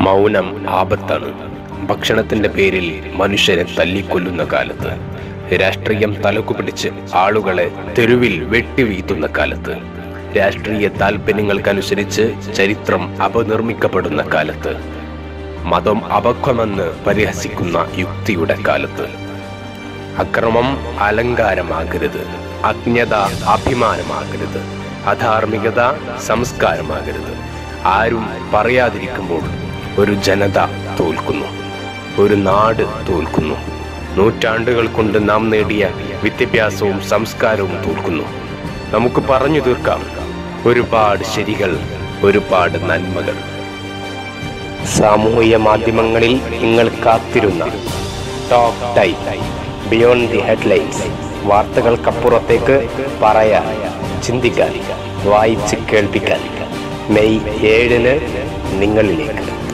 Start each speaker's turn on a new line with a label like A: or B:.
A: മൗനം ആപത്താണ് ഭക്ഷണത്തിന്റെ പേരിൽ മനുഷ്യരെ തല്ലിക്കൊല്ലുന്ന കാലത്ത് രാഷ്ട്രീയം തലക്കു പിടിച്ച് ആളുകളെ തെരുവിൽ വെട്ടിവീഴ്ത്തുന്ന കാലത്ത് രാഷ്ട്രീയ താല്പര്യങ്ങൾക്കനുസരിച്ച് ചരിത്രം അപനിർമ്മിക്കപ്പെടുന്ന കാലത്ത് മതം അപക്വമെന്ന് പരിഹസിക്കുന്ന യുക്തിയുടെ കാലത്ത് അക്രമം അലങ്കാരമാകരുത് അജ്ഞത അഭിമാനമാകരുത് അധാർമികത സംസ്കാരമാകരുത് ആരും പറയാതിരിക്കുമ്പോൾ ഒരു ജനത തോൽക്കുന്നു ഒരു നാട് തോൽക്കുന്നു നൂറ്റാണ്ടുകൾ കൊണ്ട് നാം നേടിയ വിദ്യാഭ്യാസവും സംസ്കാരവും തോൽക്കുന്നു നമുക്ക് പറഞ്ഞു തീർക്കാം ഒരുപാട് ശരികൾ ഒരുപാട് നന്മകൾ സാമൂഹിക മാധ്യമങ്ങളിൽ നിങ്ങൾ കാത്തിരുന്ന top time beyond the headlines വാർത്തകൾക്കപ്പുറത്തേക്ക് പറയാൻ ചിന്തിക്കാൻ വായിച്ച് കേൾപ്പിക്കാൻ മെയ് ഏഴിന് നിങ്ങളിലേക്ക്